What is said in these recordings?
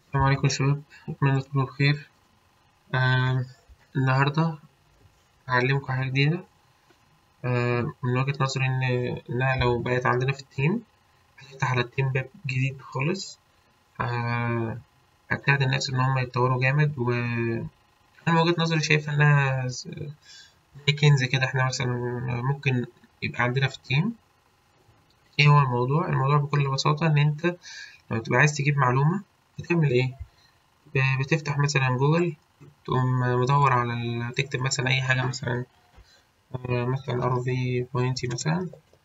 السلام عليكم يا شباب أتمنى تكونوا بخير آه النهاردة هعلمكم حاجة جديدة آه من وجهة نظري إن إنها لو بقت عندنا في التيم هتفتح على التيم باب جديد خالص آه هتساعد الناس إن هما يتطوروا جامد و أنا من وجهة نظري شايف إنها ز- زي كنز كده إحنا مثلا ممكن يبقى عندنا في التيم إيه هو الموضوع؟ الموضوع بكل بساطة إن أنت لما تبقى عايز تجيب معلومة بتعمل إيه؟ ب- بتفتح مثلا جوجل تقوم مدور على ال... تكتب مثلا أي حاجة مثلا آه، مثلا ار في بوينتي مثلا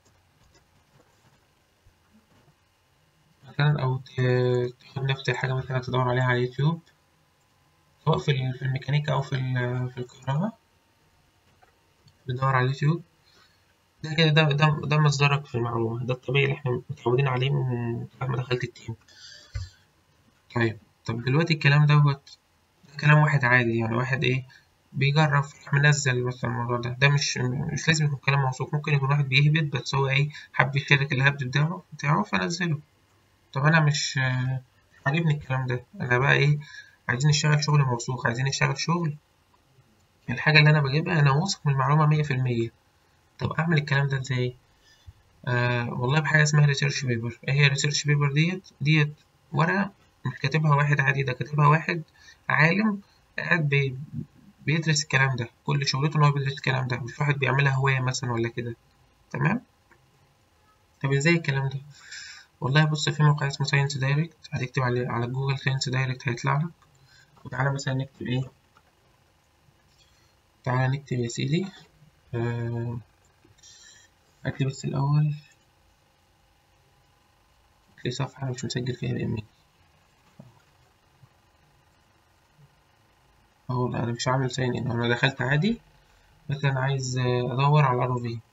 مثلا أو ت- تاخد نفس الحاجة مثلا تدور عليها على اليوتيوب سواء في ال- في الميكانيكا أو في ال- في الكهرباء بتدور على اليوتيوب ده كده ده ده ده مصدرك في المعلومة ده الطبيعي اللي احنا متعودين عليه من ساعة ما دخلت التيم طيب طب دلوقتي الكلام دوت ده كلام واحد عادي يعني واحد ايه بيجرب منزل مثلا الموضوع ده ده مش مش لازم يكون كلام موثوق ممكن يكون واحد بيهبط بس هو ايه حب يشارك الهبد بتاعه بتاعه فنزله طب انا مش آه، عاجبني الكلام ده انا بقى ايه عايزين نشتغل شغل موثوق عايزين نشتغل شغل الحاجة اللي انا بجيبها انا واثق من المعلومة مية في المية طب اعمل الكلام ده ازاي آه والله بحاجة اسمها ريسيرش بيبر ايه هي ريسيرش بيبر ديت ديت ورقة مش كاتبها واحد عادي ده كاتبها واحد عالم قاعد بي بيدرس الكلام ده كل شغلته ان هو بيدرس الكلام ده مش واحد بيعملها هواية مثلا ولا كده تمام طب ازاي الكلام ده والله بص في موقع اسمه ساينس دايركت هتكتب على على جوجل ساينس دايركت هيطلع لك وتعالى مثلا نكتب ايه تعالى نكتب يا سيدي آه، اكتب بس الاول في صفحة أنا مش مسجل فيها بإيميل اهو لا، انا مش عامل ساين ان انا دخلت عادي مثلا عايز آه، ادور على ار في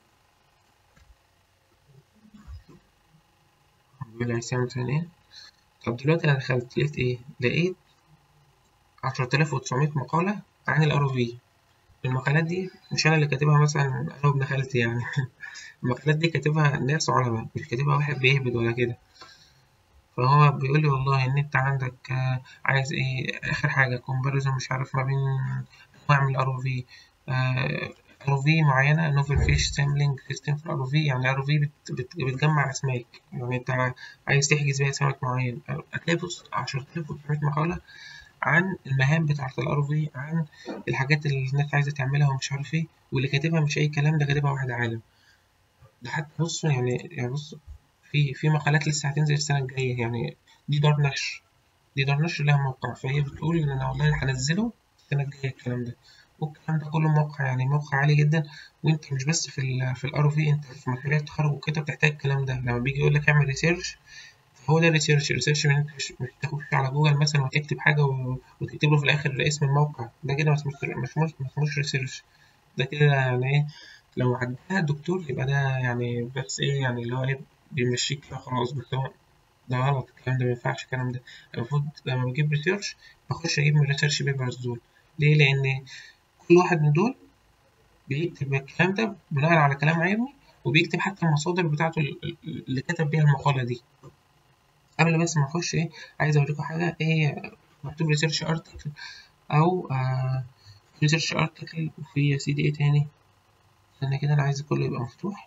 بيقول لي عايز تعمل ساين ان طب دلوقتي انا دخلت لقيت ايه لقيت عشرة آلاف وتسعمية مقالة عن الار في المقالات دي مش انا اللي كاتبها مثلا انا وابن خالتي يعني المقالات دي كاتبها ناس علماء مش كاتبها واحد بيهبد ولا كده فهو بيقول لي والله ان انت عندك آه، عايز ايه اخر حاجه كومباريزون مش عارف ما بين انواع من الار في ار في معينه نوفل فيش سامبلينج سيستم في الار في يعني ار في بتجمع اسماك يعني انت عايز تحجز بيها سمك معين هتلاقي بص 10900 مقاله عن المهام بتاعة الار في عن الحاجات اللي الناس عايزه تعملها ومش عارف ايه واللي كاتبها مش اي كلام ده كاتبها واحد عالم ده حتى بص يعني يعني بص في في مقالات لسه هتنزل السنة الجاية يعني دي دار نشر دي دار نشر لها موقع فهي بتقول إن أنا والله هنزله السنة الجاية الكلام ده والكلام ده كله موقع يعني موقع عالي جدا وأنت مش بس في ال في الار في أنت في مشاريع التخرج وكده بتحتاج الكلام ده لما بيجي يقول لك اعمل ريسيرش هو ده ريسيرش ريسيرش من أنت مش مش تخش على جوجل مثلا وتكتب حاجة و- وتكتب له في الآخر اسم الموقع ده كده ما اسموش مش مش ما اسموش ريسيرش ده كده يعني إيه لو عدها الدكتور يبقى ده يعني بس إيه يعني اللي هو إيه بيمشيك كده خلاص بس هو ده غلط الكلام ده مينفعش الكلام ده المفروض لما بجيب ريسيرش بخش أجيب من الريسيرش بيبرز دول ليه؟ لأن كل واحد من دول بيكتب الكلام ده بناء على كلام علمي وبيكتب حتى المصادر بتاعته ال- ال- اللي كتب بيها المقالة دي قبل بس ما أخش إيه عايز أوريكم حاجة إيه هي مكتوب ريسيرش أرتكل أو ريسيرش أرتكل وفي يا سيدي إيه تاني استنى كده أنا عايز كله يبقى مفتوح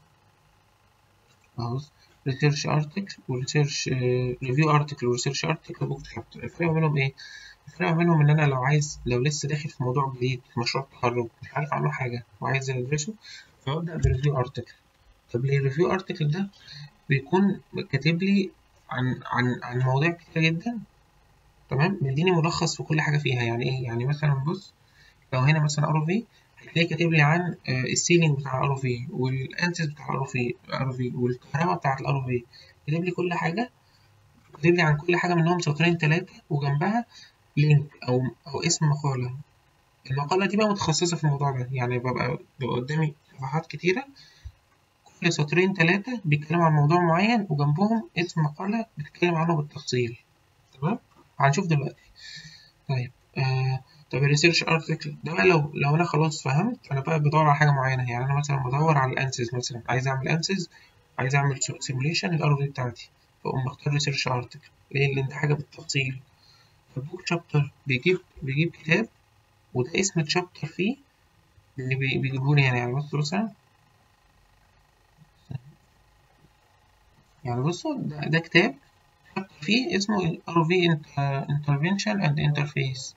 أهو ريسيرش أرتكل وريسيرش ريفيو أرتكل وريسيرش أرتكل وبوك شابتر الفرق بينهم إيه؟ الفرق بينهم إن أنا لو عايز لو لسه داخل في موضوع جديد في مشروع تخرج مش عارف عنه حاجة وعايز أدرسه فببدأ بريفيو أرتكل طب ليه الريفيو أرتكل ده بيكون كاتب لي عن عن عن مواضيع كتيرة جدا تمام مديني ملخص في كل حاجة فيها يعني إيه؟ يعني مثلا بص لو هنا مثلا ار في هتلاقي كاتب لي عن آه، السيلينج بتاع الار في والانسز بتاع الار في ار في والكهرباء بتاعت الار في كاتب لي كل حاجة كاتب لي عن كل حاجة منهم سطرين تلاتة وجنبها لينك أو أو اسم مقالة المقالة دي بقى متخصصة في الموضوع ده يعني ببقى بيبقى قدامي صفحات كتيرة كل سطرين تلاتة بيتكلموا عن موضوع معين وجنبهم اسم مقالة بتتكلم عنه بالتفصيل تمام هنشوف دلوقتي طيب آه طب الريسيرش ارتكل ده بقى لو لو انا خلاص فهمت انا بقى بدور على حاجه معينه يعني انا مثلا بدور على الانسز مثلا عايز اعمل انسز عايز اعمل سيموليشن الار في بتاعتي فاقوم بختار ريسيرش ارتكل ليه لان ده حاجه بالتفصيل فالبوك شابتر بيجيب بيجيب كتاب وده اسم الشابتر فيه اللي بي- بيجيبهولي هنا يعني بصوا مثلا يعني بصوا ده, ده كتاب شابتر فيه اسمه RV Intervention and Interface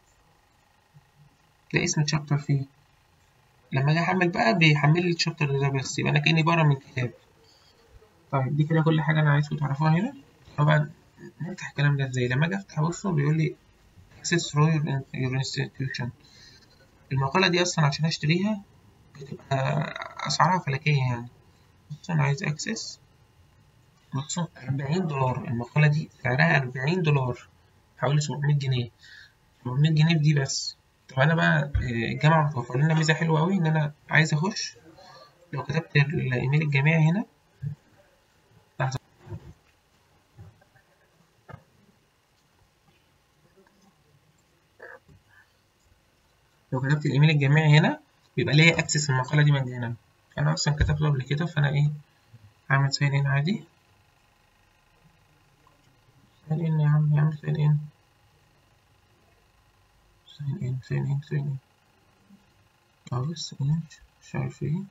ده اسم الشابتر فيه لما اجي احمل بقى بيحمل لي الشابتر ده بس يبقى انا كاني بقرا من كتاب طيب دي كده كل حاجه انا عايزكم تعرفوها هنا طبعا نفتح الكلام ده ازاي لما اجي افتح بصوا بيقول لي access through your, your institution المقالة دي أصلا عشان أشتريها بتبقى أسعارها فلكية يعني بص أنا عايز أكسس بص أربعين دولار المقالة دي سعرها أربعين دولار حوالي سبعمية جنيه سبعمية جنيه في دي بس طب أنا بقى آه، الجامعة بتوفر لنا ميزة حلوة أوي إن أنا عايز أخش لو كتبت الإيميل الجامعي هنا لحظة لو كتبت الإيميل الجامعي هنا بيبقى ليا أكسس المقالة دي مجانا أنا أصلا كتبته قبل كده فأنا إيه هعمل ساين إن عادي ساين إن يا عم يا عم ساين إن ساين إن ساين إن ساين إن أه بس إيه مش عارف إيه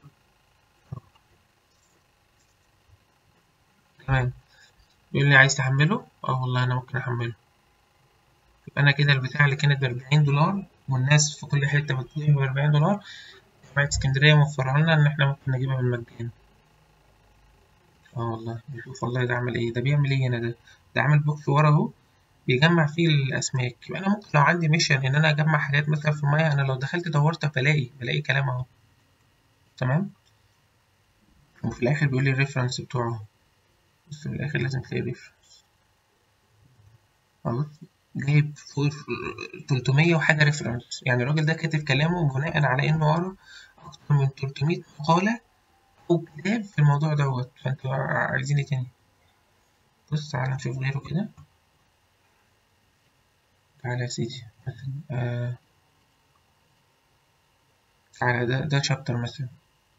تمام بيقول لي عايز تحمله اه والله انا ممكن احمله يبقى انا كده البتاع اللي كانت بأربعين دولار والناس في كل حتة بتجيبها بأربعين دولار جامعة اسكندرية موفرها لنا إن إحنا ممكن نجيبها بالمجان اه والله بشوف والله ده عمل إيه ده بيعمل إيه هنا ده ده عامل بوكس ورا أهو بيجمع فيه الأسماك يبقى أنا ممكن لو عندي ميشن إن أنا أجمع حاجات مثلا في المية أنا لو دخلت دورت بلاقي بلاقي كلام أهو تمام وفي الآخر بيقول لي الريفرنس بتوعه بس في الآخر لازم تلاقي ريفرنس أهو جايب فوق 300 وحاجة ريفرنس يعني الراجل ده كاتب كلامه بناء على إنه ورا أكتر من 300 مقالة أو كتاب في الموضوع دوت فأنتوا عايزين إيه تاني؟ بص تعالى نشوف غيره كده تعالى يا سيدي مثلا آه تعالى ده ده شابتر مثلا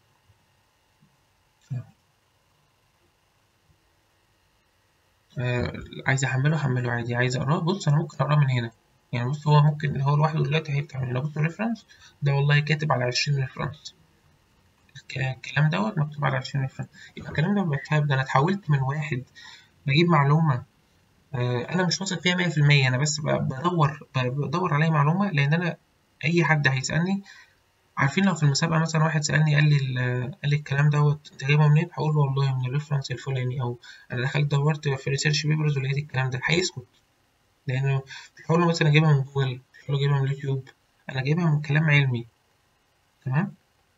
آه عايز أحمله أحمله عادي عايز أقراه بص أنا ممكن أقراه من هنا يعني بص هو ممكن هو لوحده دلوقتي هيفتح من هنا بص ريفرنس ده والله كاتب على عشرين ريفرنس الكلام دوت مكتوب على عشرين ريفرنس يبقى الكلام ده مبقاش ده أنا اتحولت من واحد بجيب معلومة آه أنا مش واثق فيها مية في المية أنا بس بدور بدور عليها معلومة لأن أنا أي حد هيسألني عارفين لو في المسابقة مثلا واحد سألني قال لي قال لي الكلام دوت أنت جايبه منين؟ هقول له والله من الريفرنس الفلاني أو أنا دخلت دورت في ريسيرش بيبرز ولقيت الكلام ده هيسكت لأنه مش هقول له مثلا أجيبها من جوجل مش هقول له أجيبها من اليوتيوب أنا جايبها من كلام علمي تمام؟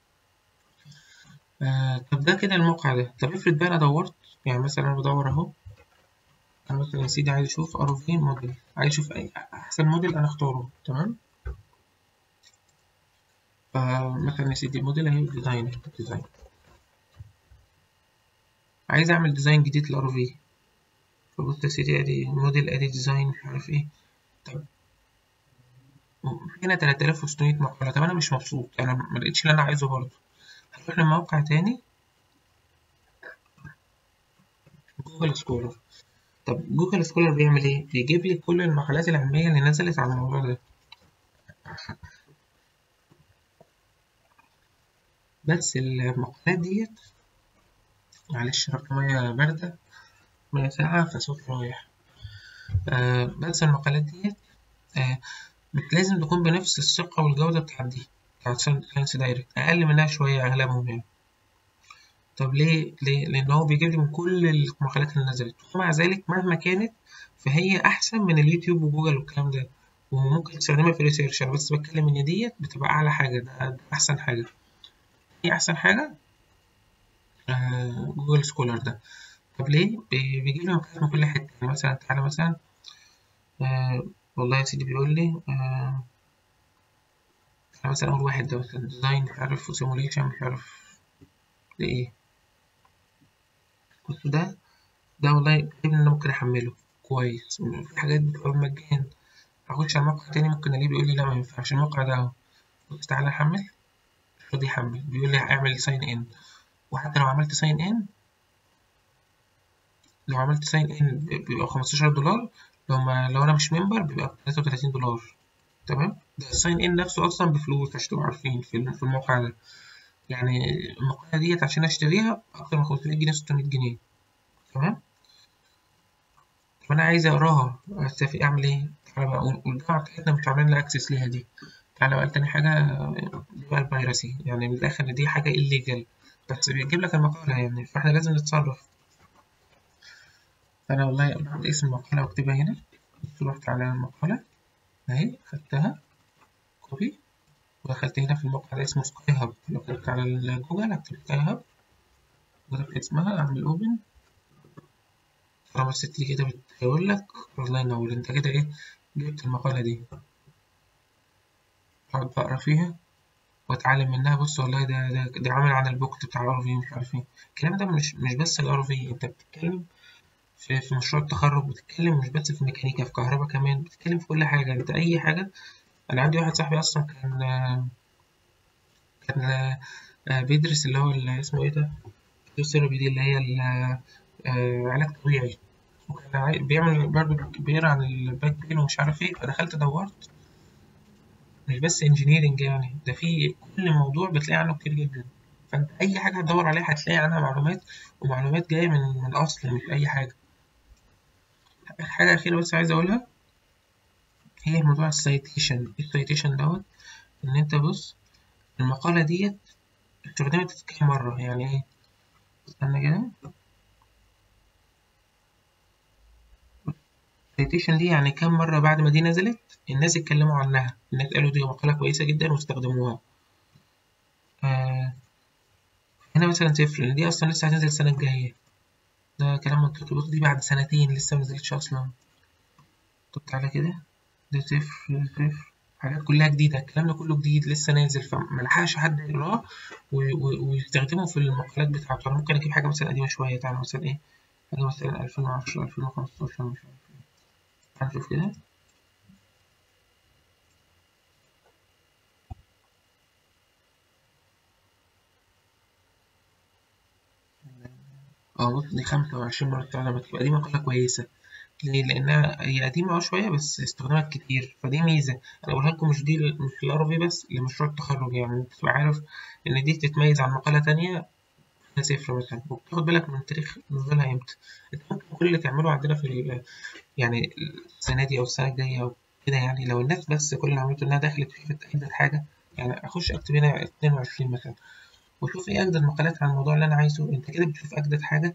آه طب ده كده الموقع ده طب افرض بقى أنا دورت يعني مثلا أنا بدور أهو أنا مثلا يا سيدي عايز أشوف ار في موديل عايز أشوف أي أحسن موديل أنا أختاره تمام؟ فمثلا يا سيدي الموديل اهي ديزاين ديزاين عايز اعمل ديزاين جديد للار في فبص يا سيدي ادي موديل ادي ديزاين مش عارف ايه طب هنا 3600 مقالة طب انا مش مبسوط انا ما لقيتش اللي انا عايزه برضه هروح لموقع تاني جوجل سكولر طب جوجل سكولر بيعمل ايه بيجيب لي كل المقالات العلمية اللي نزلت على الموضوع ده بس المقالات ديت معلش شربت مية باردة مية ساقعة فصوت رايح آه بس المقالات ديت آه لازم تكون بنفس الثقة والجودة بتاعت دي بتاعت ساينس دايركت أقل منها شوية أغلبهم يعني طب ليه؟ ليه؟ لأن هو بيجيب لي من كل المقالات اللي نزلت ومع ذلك مهما كانت فهي أحسن من اليوتيوب وجوجل والكلام ده وممكن تستخدمها في ريسيرش أنا بس بتكلم إن ديت بتبقى أعلى حاجة ده, ده أحسن حاجة ايه احسن حاجه آه جوجل سكولر ده طب ليه بيجيب لي مقالات من كل حته يعني مثلا تعالى مثلا آه والله يا سيدي بيقول لي آه مثلا اول واحد ده مثلا ديزاين مش عارف وسيموليشن مش عارف لايه بص ده ده والله جايب ان انا ممكن احمله كويس في حاجات بتبقى بالمجان اخش على موقع تاني ممكن الاقيه بيقول لي لا ما ينفعش الموقع ده اهو بص تعالى احمل راضي يحمل بيقول لي اعمل ساين ان وحتى لو عملت ساين ان لو عملت ساين ان بيبقى 15 دولار لو ما لو انا مش ممبر بيبقى 33 دولار تمام ده الساين ان نفسه اصلا بفلوس عشان تبقوا عارفين في في الموقع ده يعني المقالة ديت عشان اشتريها اكتر من 500 جنيه 600 جنيه تمام فانا عايز اقراها استفيد اعمل ايه تعالى بقى والجامعة بتاعتنا مش عاملين لها اكسس ليها دي تعالى بقى تاني حاجة دي بقى الفيروسي يعني من الآخر إن دي حاجة illegal بس بيجيب لك المقالة يعني فإحنا لازم نتصرف فأنا والله باخد اسم المقالة وأكتبها هنا رحت على المقالة أهي خدتها كوبي ودخلت هنا في الموقع ده اسمه سكاي هاب لو كتبت على الجوجل هكتب سكاي هاب وكتبت اسمها أعمل أوبن طالما الست دي كده بتقول لك الله ينور أنت كده إيه جبت المقالة دي اقعد بقرا فيها واتعلم منها بص والله ده ده, ده عامل عن البوكت بتاع الار في مش عارف ايه الكلام ده مش مش بس الار في انت بتتكلم في, في مشروع التخرج بتتكلم مش بس في ميكانيكا في كهرباء كمان بتتكلم في كل حاجه انت اي حاجه انا عندي واحد صاحبي اصلا كان كان بيدرس اللي هو اللي اسمه ايه ده الثيرابي دي اللي هي علاج طبيعي وكان بيعمل برضه بيقرا عن الباك بين ومش عارف ايه فدخلت دورت مش بس انجينيرنج يعني ده في كل موضوع بتلاقي عنه كتير جدا فانت اي حاجه هتدور عليها هتلاقي عنها معلومات ومعلومات جايه من من الاصل مش اي حاجه حاجه اخيره بس عايز اقولها هي موضوع السايتيشن السايتيشن دوت ان انت بص المقاله ديت استخدمت كام مره يعني ايه استنى كده السايتيشن دي يعني كام مره بعد ما دي نزلت الناس اتكلموا عنها الناس قالوا دي مقالة كويسة جدا واستخدموها آه هنا مثلا صفر لأن دي أصلا لسه هتنزل السنة الجاية ده كلام منطقي بص دي بعد سنتين لسه منزلتش أصلا طب تعالى كده ده صفر صفر حاجات كلها جديدة الكلام ده كله جديد لسه نازل فملحقش حد يقراه ويستخدمه في المقالات بتاعته أنا ممكن أجيب حاجة مثلا قديمة شوية تعالى مثلا إيه حاجة مثلا ألفين وعشرة ألفين وخمستاشر مش عارف إيه تعالى نشوف كده اه بص دي خمسة وعشرين مرة اتعلمت تبقى دي مقالة كويسة ليه؟ لأنها هي قديمة اه شوية بس استخدامات كتير فدي ميزة أنا بقولها لكم مش دي مش الار في بس لمشروع التخرج يعني أنت تبقى عارف إن دي تتميز عن مقالة تانية صفر مثلا وبتاخد بالك من تاريخ نزولها امتى انت ممكن كل اللي تعمله عندنا في يعني السنة دي أو السنة الجاية أو كده يعني لو الناس بس كل اللي عملته إنها دخلت في أجدد حاجة يعني أخش أكتب هنا اتنين وعشرين مثلا وشوف ايه اجدد مقالات عن الموضوع اللي انا عايزه انت كده بتشوف اجدد حاجه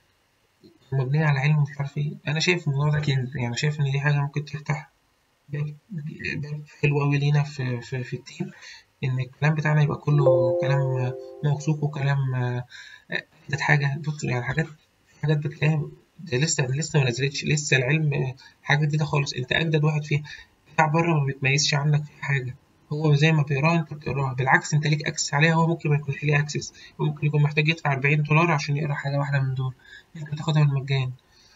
مبنيه على علم مش عارف ايه انا شايف الموضوع ده كنز يعني شايف ان دي حاجه ممكن تفتح باب حلو قوي لينا في, في, في التيم ان الكلام بتاعنا يبقى كله كلام موثوق وكلام اجدد حاجه بص يعني حاجات حاجات بتلاقيها ده لسه لسه ما نزلتش لسه العلم حاجه جديده خالص انت اجدد واحد فيها بتاع بره ما بيتميزش عنك في حاجه هو زي ما بيقراها انت بتقراها بالعكس انت ليك اكسس عليها هو ممكن ما يكونش ليه اكسس ممكن يكون محتاج يدفع 40 دولار عشان يقرا حاجه واحده من دول انت بتاخدها بالمجان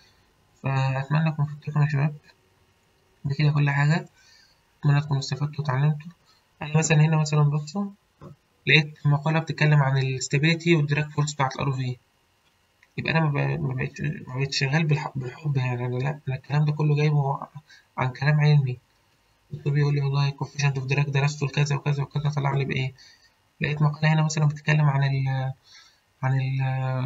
فاتمنى اكون فدتكم يا شباب دي كده كل حاجه اتمنى تكونوا استفدتوا وتعلمتوا انا مثلا هنا مثلا بصوا لقيت مقاله بتتكلم عن الاستابيليتي والدراج فورس بتاعت الار في يبقى انا ما بقتش ما بقتش شغال بالحب يعني انا لا انا الكلام ده كله جايبه عن كلام علمي الدكتور بيقول لي والله coefficient of drag درسته لكذا وكذا وكذا طلع لي بإيه لقيت مقالة هنا مثلا بتتكلم عن ال عن ال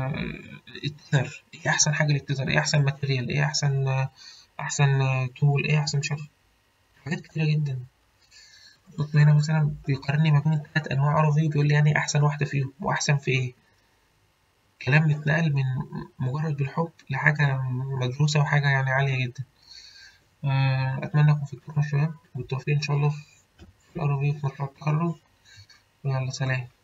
التذر ايه أحسن حاجة للتذر ايه أحسن ماتيريال ايه أحسن أحسن تول ايه أحسن مش عارف حاجات كتيرة جدا الدكتور هنا مثلا بيقارني ما بين تلات أنواع عربي وبيقول لي يعني أحسن واحدة فيهم وأحسن في ايه كلام متنقل من مجرد بالحب لحاجة مدروسة وحاجة يعني عالية جدا أتمنى أكون فدتكم يا شباب بالتوفيق إن شاء الله في الأر في في مشروع التخرج ويلا سلام